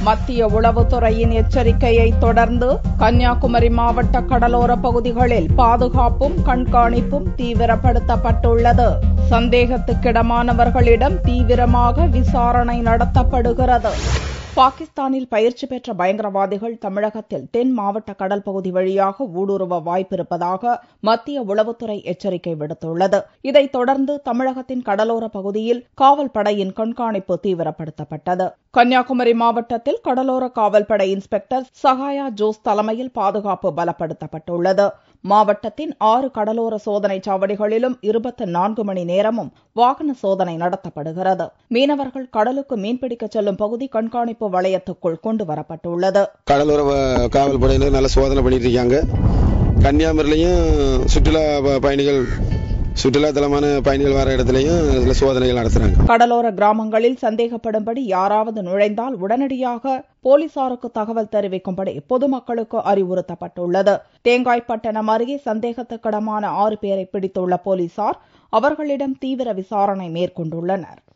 மத்திய உளவுத்துறையின் எச்சரிக்கையை தொடர்ந்து கன்னியாகுமரி மாவட்ட கடலோர பகுதிகளில் பாதுகாப்பும் கண்காணிப்பும் தீவிரப்படுத்தப்பட்டுள்ளது சந்தேகத்துக்கிடமானவர்களிடம் தீவிரமாக விசாரணை நடத்தப்படுகிறது பாகிஸ்தானில் பயிற்சி பெற்ற பயங்கரவாதிகள் தமிழகத்தில் தென் மாவட்ட கடல் பகுதி வழியாக ஊடுருவ வாய்ப்பிருப்பதாக மத்திய உளவுத்துறை எச்சரிக்கை விடுத்துள்ளது இதைத் தொடர்ந்து தமிழகத்தின் கடலோர பகுதியில் காவல் படையின் கண்காணிப்பு தீவிரப்படுத்தப்பட்டது கன்னியாகுமரி மாவட்டத்தில் கடலோர காவல்படை இன்ஸ்பெக்டர் சகாயா ஜோஸ் தலைமையில் பாதுகாப்பு பலப்படுத்தப்பட்டுள்ளது மாவட்டத்தின் ஆறு கடலோர சோதனை சாவடிகளிலும் இருபத்தி நான்கு மணி நேரமும் வாகன சோதனை நடத்தப்படுகிறது மீனவர்கள் கடலுக்கு மீன்பிடிக்க செல்லும் பகுதி கண்காணிப்பு வளையத்துக்குள் கொண்டு வரப்பட்டுள்ளது கடலோர வ- காவல் படையினர் நல்ல சோதனை பண்ணிட்டு இருக்காங்க கன்னியாகுமரியிலையும் சுற்றுலா ப- பயணிகள் சுற்றுலா தலமான பயணிகள் வர இடத்துலையும் இதுல சோதனைகள் நடத்துறாங்க கடலோர கிராமங்களில் சந்தேகப்படும்படி யாராவது நுழைந்தால் உடனடியாக போலீசாருக்கு தகவல் தெரிவிக்கும்படி பொதுமக்களுக்கு அறிவுறுத்தப்பட்டுள்ளது தேங்காய்பட்டணம் அருகே சந்தேகத்துக்கிடமான ஆறு பேரை பிடித்துள்ள போலீசார் அவர்களிடம் தீவிர விசாரணை மேற்கொண்டுள்ளனர்